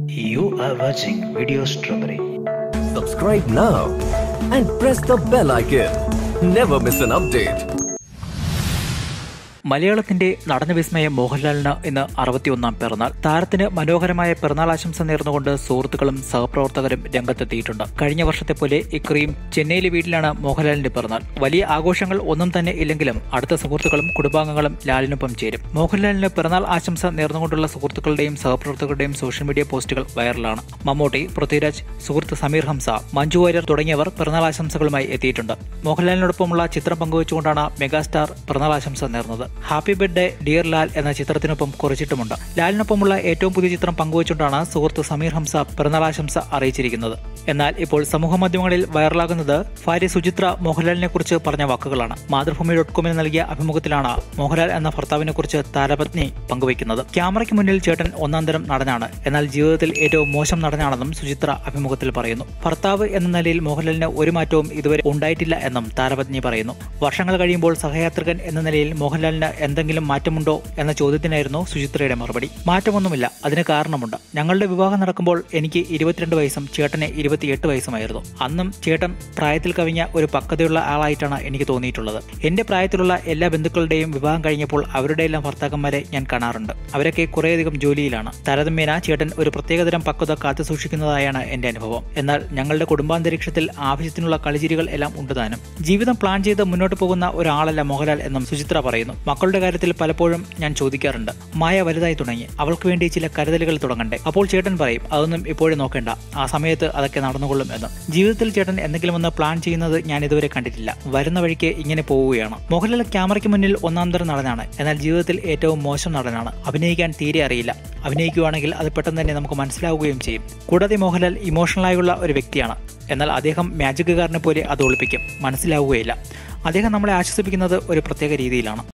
You are watching Video Strawberry. Subscribe now and press the bell icon. Never miss an update. മലയാളത്തിന്റെ നടന വിസ്മയം മോഹൻലാലിന് ഇന്ന് അറുപത്തിയൊന്നാം പിറന്നാൾ താരത്തിന് മനോഹരമായ പിറന്നാൾ ആശംസ നേർന്നുകൊണ്ട് സുഹൃത്തുക്കളും സഹപ്രവർത്തകരും രംഗത്തെത്തിയിട്ടുണ്ട് കഴിഞ്ഞ വർഷത്തെ പോലെ ഇക്കുറിയും ചെന്നൈയിലെ വീട്ടിലാണ് മോഹൻലാലിന്റെ പിറന്നാൾ വലിയ ആഘോഷങ്ങൾ ഒന്നും തന്നെ ഇല്ലെങ്കിലും അടുത്ത സുഹൃത്തുക്കളും കുടുംബാംഗങ്ങളും ലാലിനൊപ്പം ചേരും മോഹൻലാലിന് പിറന്നാൾ ആശംസ നേർന്നുകൊണ്ടുള്ള സുഹൃത്തുക്കളുടെയും സഹപ്രവർത്തകരുടെയും സോഷ്യൽ മീഡിയ പോസ്റ്റുകൾ വൈറലാണ് മമ്മൂട്ടി പൃഥ്വിരാജ് സുഹൃത്ത് സമീർ ഹംസ മഞ്ജു വാര്യർ തുടങ്ങിയവർ പിറന്നാൾ ആശംസകളുമായി എത്തിയിട്ടുണ്ട് മോഹൻലാലിനോടൊപ്പമുള്ള ചിത്രം പങ്കുവച്ചുകൊണ്ടാണ് മെഗാസ്റ്റാർ പിറന്നാൾ ആശംസ നേർന്നത് ഹാപ്പി ബർത്ത്ഡേ ഡിയർ ലാൽ എന്ന ചിത്രത്തിനൊപ്പം കുറിച്ചിട്ടുമുണ്ട് ലാലിനൊപ്പമുള്ള ഏറ്റവും പുതിയ ചിത്രം പങ്കുവച്ചുകൊണ്ടാണ് സുഹൃത്ത് സമീർ ഹംസ പിറന്നാൾ ആശംസ അറിയിച്ചിരിക്കുന്നത് എന്നാൽ ഇപ്പോൾ സമൂഹ മാധ്യമങ്ങളിൽ വൈറലാകുന്നത് ഭാര്യ സുചിത്ര മോഹൻലാലിനെ കുറിച്ച് പറഞ്ഞ വാക്കുകളാണ് മാതൃഭൂമി ഡോട്ട് കോമിന് നൽകിയ അഭിമുഖത്തിലാണ് മോഹൻലാൽ എന്ന ഭർത്താവിനെ കുറിച്ച് താരപത്നി പങ്കുവയ്ക്കുന്നത് ക്യാമറയ്ക്ക് മുന്നിൽ ചേട്ടൻ ഒന്നാം തരം നടനാണ് എന്നാൽ ജീവിതത്തിൽ ഏറ്റവും മോശം നടനാണെന്നും സുചിത്ര അഭിമുഖത്തിൽ പറയുന്നു ഭർത്താവ് എന്ന നിലയിൽ മോഹൻലാലിന് ഒരു മാറ്റവും ഇതുവരെ ഉണ്ടായിട്ടില്ല എന്നും താരപത്നി പറയുന്നു വർഷങ്ങൾ കഴിയുമ്പോൾ സഹയാത്രികൻ എന്ന നിലയിൽ മോഹൻലാലിന് എന്തെങ്കിലും മാറ്റമുണ്ടോ എന്ന ചോദ്യത്തിനായിരുന്നു സുചിത്രയുടെ മറുപടി മാറ്റമൊന്നുമില്ല അതിന് കാരണമുണ്ട് ഞങ്ങളുടെ വിവാഹം നടക്കുമ്പോൾ എനിക്ക് ഇരുപത്തിരണ്ട് വയസ്സും ചേട്ടന് ഇരുപത്തിയെട്ട് വയസ്സുമായിരുന്നു അന്നും ചേട്ടൻ പ്രായത്തിൽ കവിഞ്ഞ ഒരു പക്വതയുള്ള ആളായിട്ടാണ് എനിക്ക് തോന്നിയിട്ടുള്ളത് എന്റെ പ്രായത്തിലുള്ള എല്ലാ ബന്ധുക്കളുടെയും വിവാഹം കഴിഞ്ഞപ്പോൾ അവരുടെ എല്ലാം ഭർത്താക്കന്മാരെ ഞാൻ കാണാറുണ്ട് അവരൊക്കെ കുറേയധികം ജോലിയിലാണ് താരതമ്യേന ചേട്ടൻ ഒരു പ്രത്യേകതരം പക്വത കാത്തു സൂക്ഷിക്കുന്നതായാണ് എന്റെ അനുഭവം എന്നാൽ ഞങ്ങളുടെ കുടുംബാന്തരീക്ഷത്തിൽ ആവശ്യത്തിനുള്ള കളിചിരികൾ എല്ലാം ഉണ്ടാനും ജീവിതം പ്ലാൻ ചെയ്ത് മുന്നോട്ട് പോകുന്ന ഒരാളല്ല മോഹൻലാൽ എന്നും സുചിത്ര പറയുന്നു മക്കളുടെ കാര്യത്തിൽ പലപ്പോഴും ഞാൻ ചോദിക്കാറുണ്ട് മായ വലുതായി തുടങ്ങി അവൾക്ക് വേണ്ടി ചില കരുതലുകൾ തുടങ്ങണ്ടേ അപ്പോൾ ചേട്ടൻ പറയും അതൊന്നും ഇപ്പോഴും നോക്കേണ്ട ആ സമയത്ത് അതൊക്കെ നടന്നുകൊള്ളും എന്ന് ജീവിതത്തിൽ ചേട്ടൻ എന്തെങ്കിലും ഒന്ന് പ്ലാൻ ചെയ്യുന്നത് ഞാൻ ഇതുവരെ കണ്ടിട്ടില്ല വരുന്ന വഴിക്ക് ഇങ്ങനെ പോവുകയാണ് മോഹൻലാൽ ക്യാമറയ്ക്ക് മുന്നിൽ ഒന്നാം തരം നടനാണ് എന്നാൽ ജീവിതത്തിൽ ഏറ്റവും മോശം നടനാണ് അഭിനയിക്കാൻ തീരെ അറിയില്ല അഭിനയിക്കുകയാണെങ്കിൽ അത് പെട്ടെന്ന് തന്നെ നമുക്ക് മനസ്സിലാവുകയും ചെയ്യും കൂടാതെ മോഹൻലാൽ ഇമോഷണലായുള്ള ഒരു വ്യക്തിയാണ് എന്നാൽ അദ്ദേഹം മാജിക്കുകാരനെ പോലെ അത് ഒളിപ്പിക്കും മനസ്സിലാവുകയില്ല അദ്ദേഹം നമ്മളെ ആശ്വസിപ്പിക്കുന്നത് ഒരു പ്രത്യേക രീതിയിലാണ്